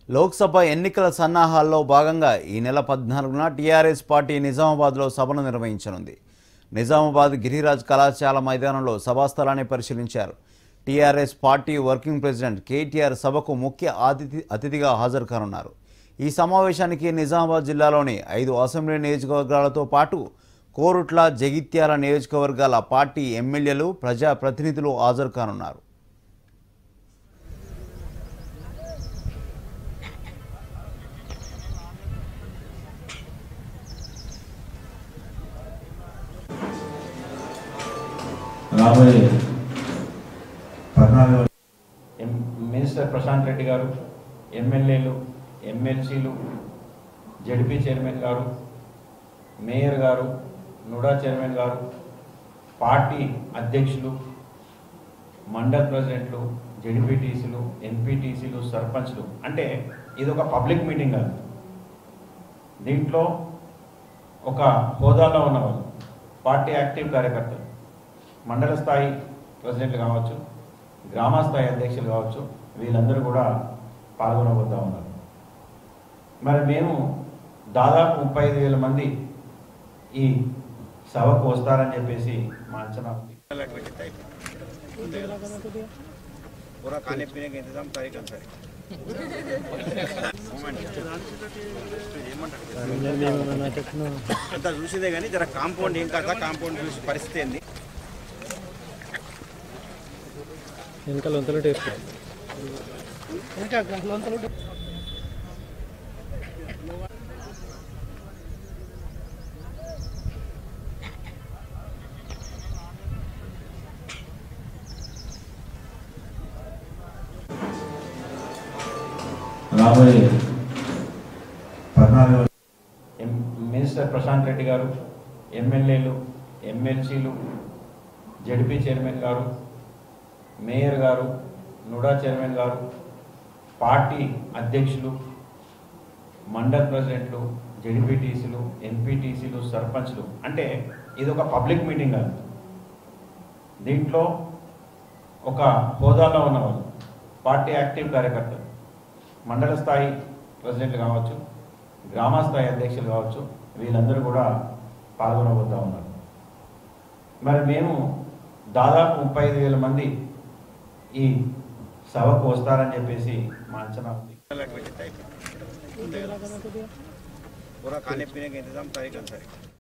లోక్సభ ఎన్నికల సన్నాహాల్లో భాగంగా ఈ నెల పద్నాలుగున టీఆర్ఎస్ పార్టీ నిజామాబాద్లో సభను నిర్వహించనుంది నిజామాబాద్ గిరిరాజ్ కళాశాల మైదానంలో సభాస్థలాన్ని పరిశీలించారు TRS party working president KTR సభకు ముఖ్య అతిథి అతిథిగా హాజరు కానున్నారు ఈ సమావేశానికి నిజామాబాద్ జిల్లాలోని ఐదు అసెంబ్లీ నియోజకవర్గాలతో పాటు కోరుట్ల జగిత్యాల నియోజకవర్గాల పార్టీ ఎమ్మెల్యేలు ప్రజాప్రతినిధులు హాజరు కానున్నారు రాబోయే పద్నాలుగు ఎం- మినిస్టర్ ప్రశాంత్ రెడ్డి గారు ఎమ్మెల్యేలు ఎమ్మెల్సీలు జడ్పీ చైర్మన్ గారు మేయర్ గారు నుడా చైర్మన్ గారు పార్టీ అధ్యక్షులు మండల్ ప్రెసిడెంట్లు జడ్పీటీసీలు ఎంపీటీసీలు సర్పంచ్లు అంటే ఇది ఒక పబ్లిక్ మీటింగ్ కాదు దీంట్లో ఒక హోదాలో ఉన్నవాళ్ళు పార్టీ యాక్టివ్ కార్యకర్తలు మండల స్థాయి ప్రెసిడెంట్లు కావచ్చు గ్రామ స్థాయి అధ్యక్షులు కావచ్చు వీళ్ళందరూ కూడా పాల్గొనబోతా ఉన్నారు మరి మేము దాదాపు ముప్పై ఐదు వేల మంది ఈ సభకు వస్తారని చెప్పేసి మా అంచనా ఉంది पूरा खाने पीने का इंतजाम सारे कर सर అంతా చూసిందే కానీ జర కాంపౌండ్ ఏం కదా కాంపౌండ్ చూసి పరిస్థితి ఏంది వెనకాల వంతలు టేస్ట్ రాబోయే పద్నాలుగు ఎం- మినిస్టర్ ప్రశాంత్ రెడ్డి గారు ఎమ్మెల్యేలు ఎమ్మెల్సీలు జడ్పీ చైర్మన్ గారు మేయర్ గారు నుడా చైర్మన్ గారు పార్టీ అధ్యక్షులు మండల్ ప్రెసిడెంట్లు జడ్పీటీసీలు ఎంపీటీసీలు సర్పంచ్లు అంటే ఇది ఒక పబ్లిక్ మీటింగ్ కాదు దీంట్లో ఒక హోదాలో ఉన్నవాళ్ళు పార్టీ యాక్టివ్ కార్యకర్తలు మండల స్థాయి ప్రెసిడెంట్లు కావచ్చు గ్రామ స్థాయి అధ్యక్షులు కావచ్చు వీళ్ళందరూ కూడా పాల్గొనబోతా ఉన్నారు మరి మేము దాదాపు ముప్పై ఐదు వేల మంది ఈ సభకు వస్తారని చెప్పేసి మా అంచనా ఉంది पूरा खाने पीने का इंतजाम सारे कर सर